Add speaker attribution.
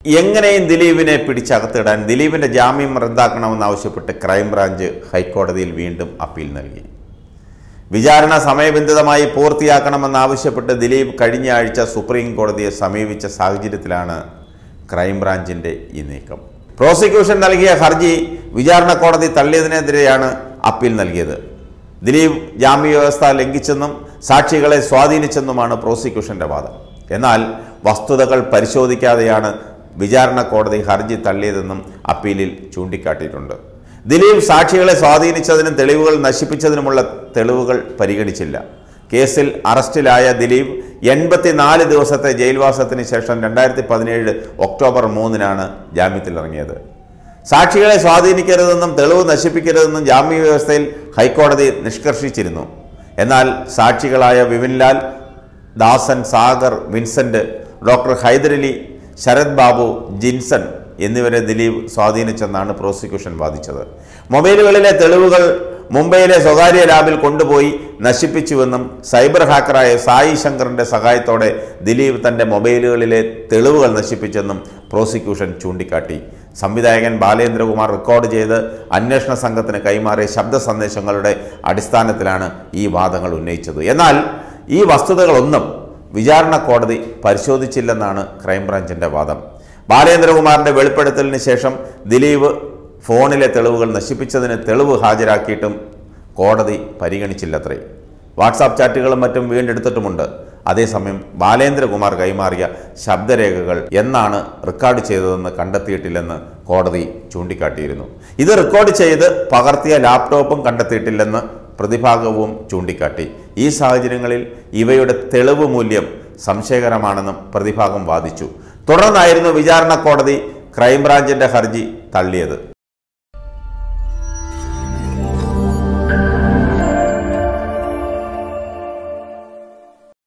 Speaker 1: എങ്ങനെയും ദിലീപിനെ പിടിച്ചകത്തിടാൻ ദിലീപിന്റെ ജാമ്യം റദ്ദാക്കണമെന്നാവശ്യപ്പെട്ട് ക്രൈംബ്രാഞ്ച് ഹൈക്കോടതിയിൽ വീണ്ടും അപ്പീൽ നൽകി വിചാരണ സമയബന്ധിതമായി പൂർത്തിയാക്കണമെന്നാവശ്യപ്പെട്ട് ദിലീപ് കഴിഞ്ഞ ആഴ്ച സുപ്രീം കോടതിയെ സമീപിച്ച സാഹചര്യത്തിലാണ് ക്രൈംബ്രാഞ്ചിന്റെ ഈ നീക്കം പ്രോസിക്യൂഷൻ നൽകിയ ഹർജി വിചാരണ കോടതി തള്ളിയതിനെതിരെയാണ് അപ്പീൽ നൽകിയത് ദിലീപ് ജാമ്യ വ്യവസ്ഥ ലംഘിച്ചെന്നും സാക്ഷികളെ സ്വാധീനിച്ചെന്നുമാണ് പ്രോസിക്യൂഷന്റെ വാദം എന്നാൽ വസ്തുതകൾ പരിശോധിക്കാതെയാണ് വിചാരണ കോടതി ഹർജി തള്ളിയതെന്നും അപ്പീലിൽ ചൂണ്ടിക്കാട്ടിയിട്ടുണ്ട് ദിലീപ് സാക്ഷികളെ സ്വാധീനിച്ചതിനും തെളിവുകൾ നശിപ്പിച്ചതിനുമുള്ള തെളിവുകൾ പരിഗണിച്ചില്ല കേസിൽ അറസ്റ്റിലായ ദിലീപ് എൺപത്തിനാല് ദിവസത്തെ ജയിൽവാസത്തിന് ശേഷം രണ്ടായിരത്തി പതിനേഴ് ഒക്ടോബർ മൂന്നിനാണ് ജാമ്യത്തിലിറങ്ങിയത് സാക്ഷികളെ സ്വാധീനിക്കരുതെന്നും തെളിവ് നശിപ്പിക്കരുതെന്നും ജാമ്യ വ്യവസ്ഥയിൽ ഹൈക്കോടതി നിഷ്കർഷിച്ചിരുന്നു എന്നാൽ സാക്ഷികളായ വിപിൻലാൽ ദാസൻ സാഗർ വിൻസെന്റ് ഡോക്ടർ ഹൈദരലി ശരത് ബാബു ജിൻസൺ എന്നിവരെ ദിലീപ് സ്വാധീനിച്ചെന്നാണ് പ്രോസിക്യൂഷൻ വാദിച്ചത് മൊബൈലുകളിലെ തെളിവുകൾ മുംബൈയിലെ സ്വകാര്യ ലാബിൽ കൊണ്ടുപോയി നശിപ്പിച്ചുവെന്നും സൈബർ ഹാക്കറായ സായി ശങ്കറിന്റെ സഹായത്തോടെ ദിലീപ് തന്റെ മൊബൈലുകളിലെ തെളിവുകൾ നശിപ്പിച്ചെന്നും പ്രോസിക്യൂഷൻ ചൂണ്ടിക്കാട്ടി സംവിധായകൻ ബാലേന്ദ്രകുമാർ റെക്കോർഡ് ചെയ്ത് അന്വേഷണ സംഘത്തിന് കൈമാറിയ ശബ്ദ സന്ദേശങ്ങളുടെ അടിസ്ഥാനത്തിലാണ് ഈ വാദങ്ങൾ ഉന്നയിച്ചത് എന്നാൽ ഈ വസ്തുതകളൊന്നും വിചാരണ കോടതി പരിശോധിച്ചില്ലെന്നാണ് ക്രൈംബ്രാഞ്ചിന്റെ വാദം ബാലേന്ദ്രകുമാറിന്റെ വെളിപ്പെടുത്തലിന് ശേഷം ദിലീപ് ഫോണിലെ തെളിവുകൾ നശിപ്പിച്ചതിന് തെളിവ് ഹാജരാക്കിയിട്ടും കോടതി പരിഗണിച്ചില്ലത്രേ വാട്സാപ്പ് ചാറ്റുകളും മറ്റും വീണ്ടെടുത്തിട്ടുമുണ്ട് അതേസമയം ബാലേന്ദ്രകുമാർ കൈമാറിയ ശബ്ദരേഖകൾ എന്നാണ് റെക്കോർഡ് ചെയ്തതെന്ന് കണ്ടെത്തിയിട്ടില്ലെന്ന് കോടതി ചൂണ്ടിക്കാട്ടിയിരുന്നു ഇത് റെക്കോർഡ് ചെയ്ത് പകർത്തിയ ലാപ്ടോപ്പും കണ്ടെത്തിയിട്ടില്ലെന്ന് പ്രതിഭാഗവും ചൂണ്ടിക്കാട്ടി ഈ സാഹചര്യങ്ങളിൽ ഇവയുടെ തെളിവ് മൂല്യം സംശയകരമാണെന്നും പ്രതിഭാഗം വാദിച്ചു തുടർന്നായിരുന്നു വിചാരണ കോടതി ക്രൈംബ്രാഞ്ചിന്റെ ഹർജി തള്ളിയത്